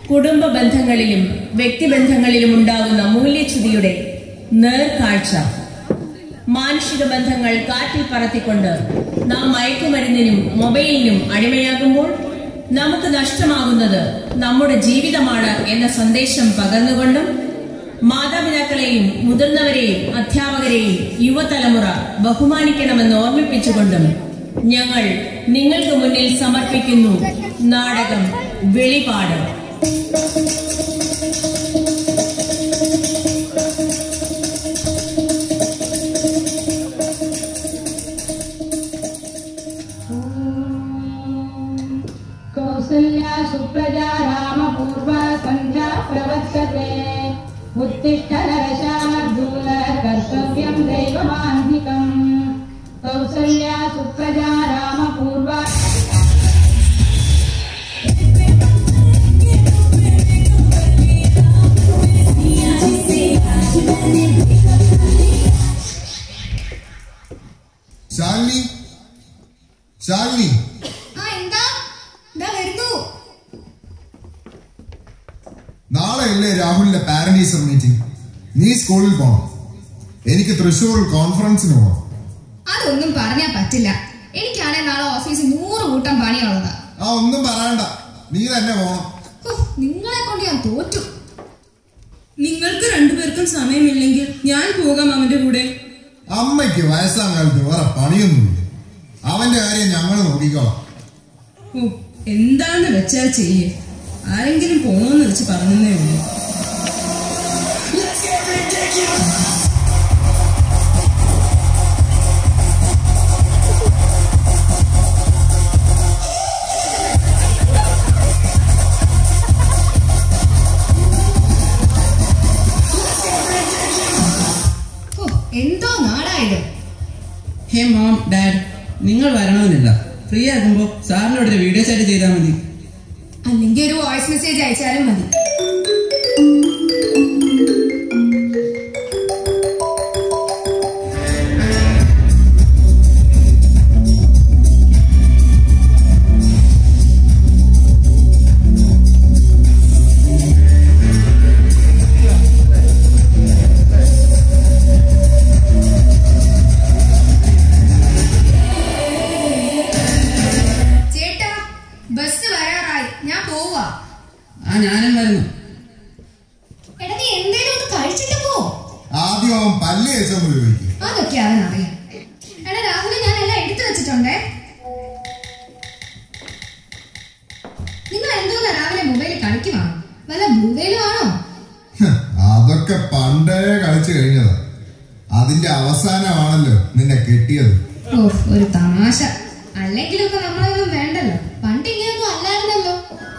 കുടുംബ ബന്ധങ്ങളിലും വ്യക്തിബന്ധങ്ങളിലും ഉണ്ടാകുന്ന മൂല്യച്യുതിയുടെ നേർക്കാഴ്ച മാനുഷിക ബന്ധങ്ങൾ കാറ്റിൽ പറത്തിക്കൊണ്ട് നാം മയക്കുമരുന്നിനും മൊബൈലിനും അടിമയാകുമ്പോൾ നമുക്ക് നഷ്ടമാകുന്നത് നമ്മുടെ ജീവിതമാണ് എന്ന സന്ദേശം പകർന്നുകൊണ്ടും മാതാപിതാക്കളെയും മുതിർന്നവരെയും അധ്യാപകരെയും യുവതലമുറ ബഹുമാനിക്കണമെന്ന് ഓർമ്മിപ്പിച്ചുകൊണ്ടും ഞങ്ങൾ നിങ്ങൾക്ക് മുന്നിൽ സമർപ്പിക്കുന്നു നാടകം വെളിപാട് कौसल्या सुप्रजा रामपूर्वा सन्ध्या प्रवर्तते उत्तिष्ठ नरशार्दूल कर्तव्यं दैवमान्धिकम् कौसल्या सुप्रजा रामपूर्वा ശാലിനി ശാലിനി ആ എന്താ ഇതാ വരുന്നു നാളെ അല്ലേ രാഹുലിന്റെ പാരന്റ് ടീച്ചർ മീറ്റിംഗ് നീ സ്കൂളിൽ പോണം എനിക്ക് തൃശ്ശൂരിൽ കോൺഫറൻസിന് പോകണം അതൊന്നും പറഞ്ഞാ പറ്റില്ല എനിക്കാണെ നാളെ ഓഫീസിൽ നൂറ് കൂട്ടം പണിയുള്ളതാ ആ ഒന്നും പറയണ്ട നീ തന്നെ പോണം ഹോ, നിങ്ങളെ കൊണ്ട് ഞാൻ തോറ്റു നിങ്ങൾക്ക് രണ്ടുപേർക്കും സമയമില്ലെങ്കിൽ ഞാൻ പോകാം അവന്റെ കൂടെ അമ്മയ്ക്ക് വയസ്സാം കാലത്ത് വേറെ പണിയൊന്നുമില്ല അവന്റെ കാര്യം ഞങ്ങൾ നോക്കിക്കോളാം ഓ എന്താന്ന് വെച്ചാൽ ചെയ്യേ ആരെങ്കിലും പോണെന്ന് വെച്ച് പറഞ്ഞതേ ഉള്ളൂ ഹോ, എന്തോ നാടായത് ഹേ മോം ഡാഡ് നിങ്ങൾ വരണമെന്നില്ല ഫ്രീ ആകുമ്പോൾ സാറിനോട് ഒരു വീഡിയോ ചാറ്റ് ചെയ്താൽ മതി അല്ലെങ്കിൽ ഒരു വോയിസ് മെസ്സേജ് അയച്ചാലും മതി ചേട്ടാ ബസ് വരാറായി ഞാൻ പോവാ ആ ഞാനും വരുന്നു എടാ നീ എന്തേലും ഒന്ന് കഴിച്ചിട്ട് പോ ആദ്യം അവൻ പല്ല് കഴിച്ചൊന്ന് ചോദിക്കും അതൊക്കെ അവനറിയാം എടാ രാഹുൽ ഞാൻ എല്ലാം എടുത്തു വെച്ചിട്ടുണ്ടേ നിങ്ങൾ എന്തോന്നാ രാവിലെ മൊബൈലിൽ കളിക്കുവാണോ വല്ല ബ്ലൂവേലും ആണോ അതൊക്കെ പണ്ടേ കളിച്ചു കഴിഞ്ഞതാ അതിന്റെ അവസാനമാണല്ലോ നിന്നെ കെട്ടിയത് ഓ ഒരു തമാശ അല്ലെങ്കിലൊക്കെ നമ്മളൊന്നും വേണ്ടല്ലോ പണ്ട് ഇങ്ങനെയൊന്നും അല്ലായിരുന്നല്ലോ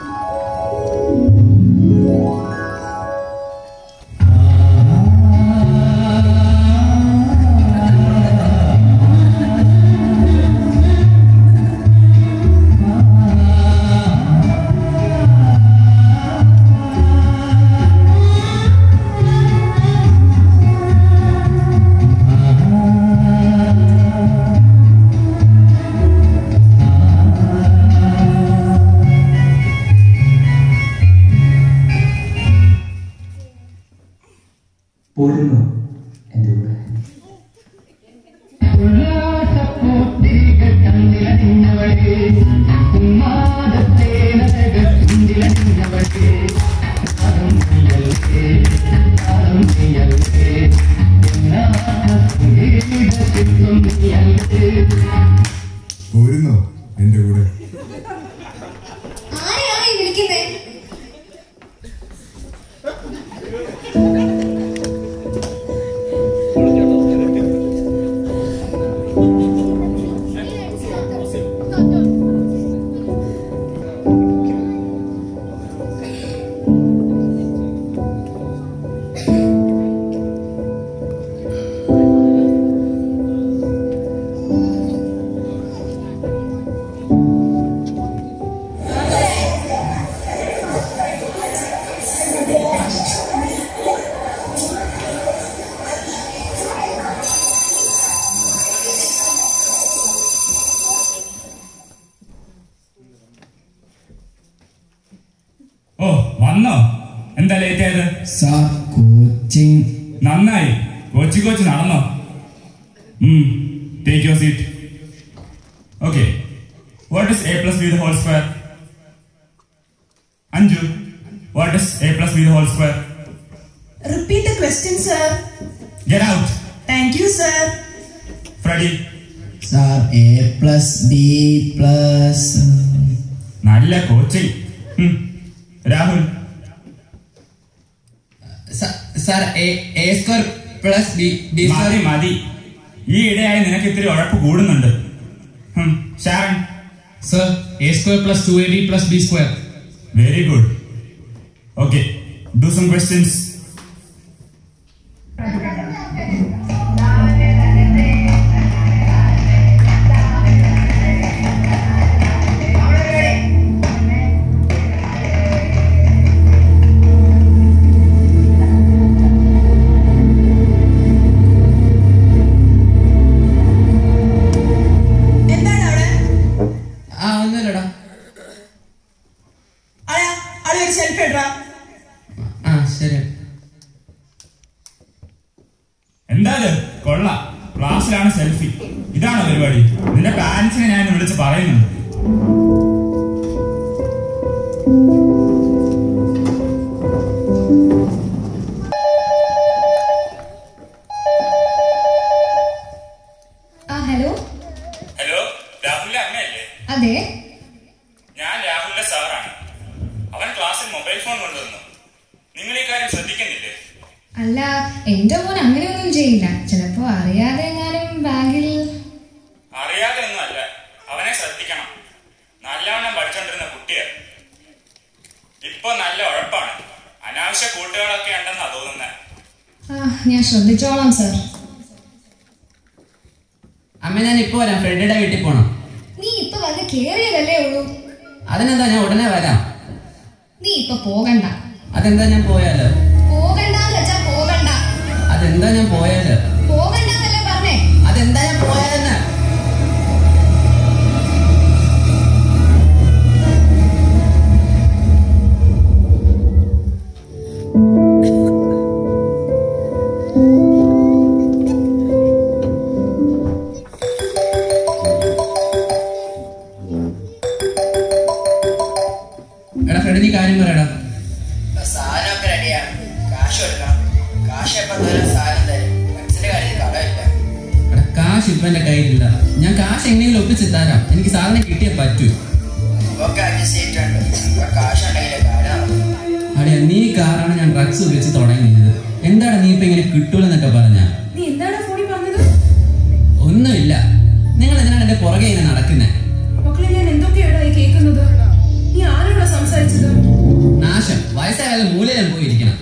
പോരുന്നു എൻ്റെ കൂടെ പോരുന്നോ എന്റെ കൂടെ ആരെയാണ് ഈ വിളിക്കുന്നേ ഓ വന്നോ എന്താ ലേറ്റ് ആയത് സാർ കോച്ചിങ് നന്നായി കൊച്ചി കൊച്ചി നടന്നോ take your seat okay what is A plus B the whole square Anju what is A plus B the whole square Repeat the question, sir. Get out Thank you, sir. Freddy sir A plus B plus നല്ല coaching Rahul sir A square plus B B മതി മതി ഈ ഇടയായി നിനക്ക് ഇത്തിരി ഉഴപ്പ് കൂടുന്നുണ്ട് ഉം, Sharon sir A square plus two A B plus B square very good okay do some questions എന്താണ് അവിടെ ആ ഒന്നുമില്ലടാ അളയാ അളയ ഒരു സെൽഫി ഇടാ ആ ശരി എന്താ ഇത് കൊള്ളാം ക്ലാസ്സിലാണ് സെൽഫി ഇതാണോ പരിപാടി നിന്റെ പാരന്റ്സിനെ ഞാൻ വിളിച്ച് പറയുന്നുണ്ട് ആ ഹലോ ഹലോ രാഹുലിന്റെ അമ്മയല്ലേ അതെ ഞാൻ രാഹുലിന്റെ സാറാണ് അവൻ ക്ലാസ്സിൽ മൊബൈൽ ഫോൺ കൊണ്ടുവന്നു നിങ്ങൾ ഈ കാര്യം ശ്രദ്ധിക്കുന്നില്ലേ അല്ല എന്റെ മോൻ അങ്ങനെയൊന്നും ചെയ്യില്ല ചിലപ്പോ അറിയാതെ എങ്ങാനും ബാഗിൽ അറിയാതെ ഒന്നും അല്ല അവനെ ശ്രദ്ധിക്കണം നല്ലവണ്ണം പഠിച്ചോണ്ടിരുന്ന കുട്ടിയാണ് ഇപ്പൊ നല്ല ഉഴപ്പാണ് അനാവശ്യ കൂട്ടുകളൊക്കെ ഉണ്ടെന്നാ തോന്നുന്നത് ആ ഞാൻ ശ്രദ്ധിച്ചോളാം സർ അമ്മ ഞാൻ ഇപ്പൊ വരാം ഫ്രെഡിയുടെ വീട്ടിൽ പോണം നീ ഇപ്പൊ വന്ന് കേറിയതല്ലേ ഉള്ളൂ അതിനെന്താ ഞാൻ ഉടനെ വരാം നീ ഇപ്പൊ പോകണ്ട അതെന്താ ഞാൻ പോയാലോ പോകണ്ടെന്ന് വെച്ചാ പോകണ്ട അതെന്താ ഞാൻ പോയാലോ പോകണ്ടെന്നല്ലേ പറഞ്ഞേ അതെന്താ ഞാൻ പോയാലെന്ന് എടാ ഫ്രെഡ് നീ കാര്യം പറയടാ സാധനമൊക്കെ റെഡിയാണ് കാശ് കൊടുക്കണം കാശ് എപ്പം തരാൻ സാധനം തരും ഫ്രണ്ട്സിന്റെ കാര്യത്തിൽ കടമില്ല എടാ കാശ് ഇപ്പൊ എന്റെ കയ്യിലില്ല ഞാൻ കാശ് എങ്ങനെയെങ്കിലും ഒപ്പിച്ച് തരാം എനിക്ക് സാധനം കിട്ടിയേ പറ്റൂ ഒക്കെ അഡ്ജസ്റ്റ് ചെയ്തിട്ടുണ്ട് ഇപ്പൊ കാശ് ഉണ്ടെങ്കിലേ കാര്യം നടക്കും അടിയ നീ കാറാണ് ഞാൻ ഡ്രഗ്സ് ഉപയോഗിച്ച് തുടങ്ങിയത് എന്താണ് നീ ഇപ്പൊ ഇങ്ങനെ കിട്ടൂലെന്നൊക്കെ പറഞ്ഞ നീ എന്താണ് ഫോണിൽ പറഞ്ഞത് ഒന്നുമില്ല നിങ്ങൾ എന്തിനാണ് എന്റെ പുറകെ ഇങ്ങനെ നടക്കുന്നത് മക്കളെ ഞാൻ എന്തൊക്കെയാടാ ഈ കേൾക്കുന്നത് നീ ആരോടാ സംസാരിച്ചത് നാശം വയസ്സായാലും മൂലയിലും പോയിരിക്കണം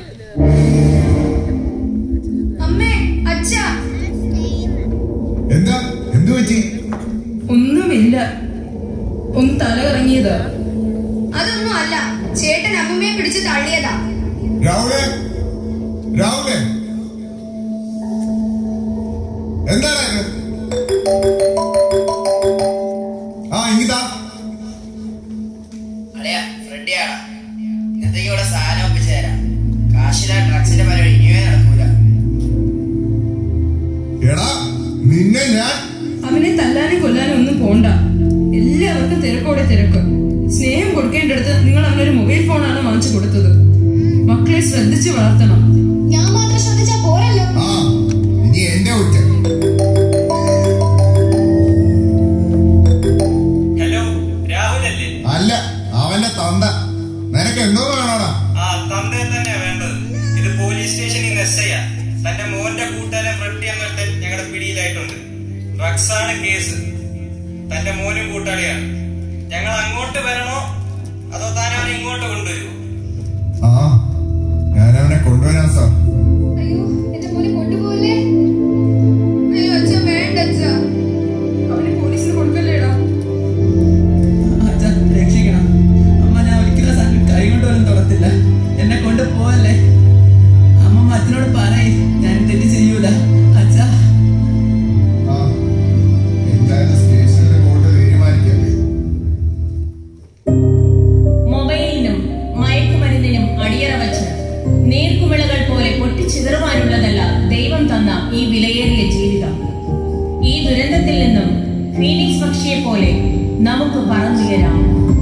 അമ്മേ അച്ഛ എന്താ എന്തു പറ്റി ഒന്നുമില്ല ഒന്ന് തല കറങ്ങിയതാ അതൊന്നും അല്ല ചേട്ടൻ അമ്മമ്മയെ പിടിച്ച് തള്ളിയതാ രാഹുലെ രാഹുലെ എന്താണ് ഇത്? ആ ഇങ്ങിതാ അളിയാ ഫ്രണ്ടിയാടാ ഇന്നത്തേക്ക് ഇവിടെ സാധനം ഒപ്പിച്ച് തരാം കാശില്ല ഡ്രഗ്സിന്റെ പരിപാടി ഇനിയേ നടക്കൂല എടാ നിന്നെ ഞാൻ അവനെ തല്ലാനും കൊല്ലാനും ഒന്നും പോണ്ട എല്ലാവർക്കും തിരക്കോടെ തിരക്ക് സ്നേഹം കൊടുക്കേണ്ടടുത്ത് നിങ്ങൾ അവനൊരു മൊബൈൽ ഫോണാണ് വാങ്ങിച്ചു കൊടുത്തത് മക്കളെ ശ്രദ്ധിച്ച് വളർത്തണം ഞാൻ മാത്രം ശ്രദ്ധിച്ചാ പോരല്ലോ ആ ഇനി എന്റെ കുറ്റം ഹലോ രാഹുൽ അല്ലേ അല്ല അവന്റെ തന്ത നിനക്ക് എന്തോ വേണോടാ ആ തന്തയെ തന്നെയാ വേണ്ടത് ഇത് പോലീസ് സ്റ്റേഷനിൽ നിന്ന് എസ് ഐ തന്റെ മോന്റെ കൂട്ടുകാരൻ ഫ്രെഡി എന്നൊരുത്തൻ ഞങ്ങളുടെ പിടിയിലായിട്ടുണ്ട് ഡ്രഗ്സ് ആണ് കേസ് തന്റെ മോനും കൂട്ടാളിയാണ് ഞങ്ങൾ അങ്ങോട്ട് വരണോ അതോ താൻ അവനെ ഇങ്ങോട്ട് കൊണ്ടുവരുമോ ആ ഞാൻ അവനെ കൊണ്ടുവരാം സാർ അയ്യോ എന്റെ മോനെ കൊണ്ടുപോകല്ലേ അയ്യോ അച്ഛ വേണ്ട അച്ഛ അവനെ പോലീസിന് കൊടുക്കല്ലേടാ അച്ഛാ രക്ഷിക്കണം അമ്മ ഞാൻ ഒരിക്കലും സാധനം കൈ കൊണ്ടുപോലും തുടത്തില്ല എന്നെ കൊണ്ട് പോവല്ലേ അമ്മ അച്ഛനോട് പറയ് ഞാൻ തെറ്റ് ചെയ്യൂല അച്ഛാ ആ എന്തായാലും സ്റ്റേഷനിൽ പോയിട്ട് തീരുമാനിക്കല്ലേ മൊബൈലിനും മയക്കുമരുന്നിനും അടി ദുരന്തത്തിൽ നിന്നും ഫീനിക്സ് പക്ഷിയെ പോലെ നമുക്ക് പറന്നുയരാം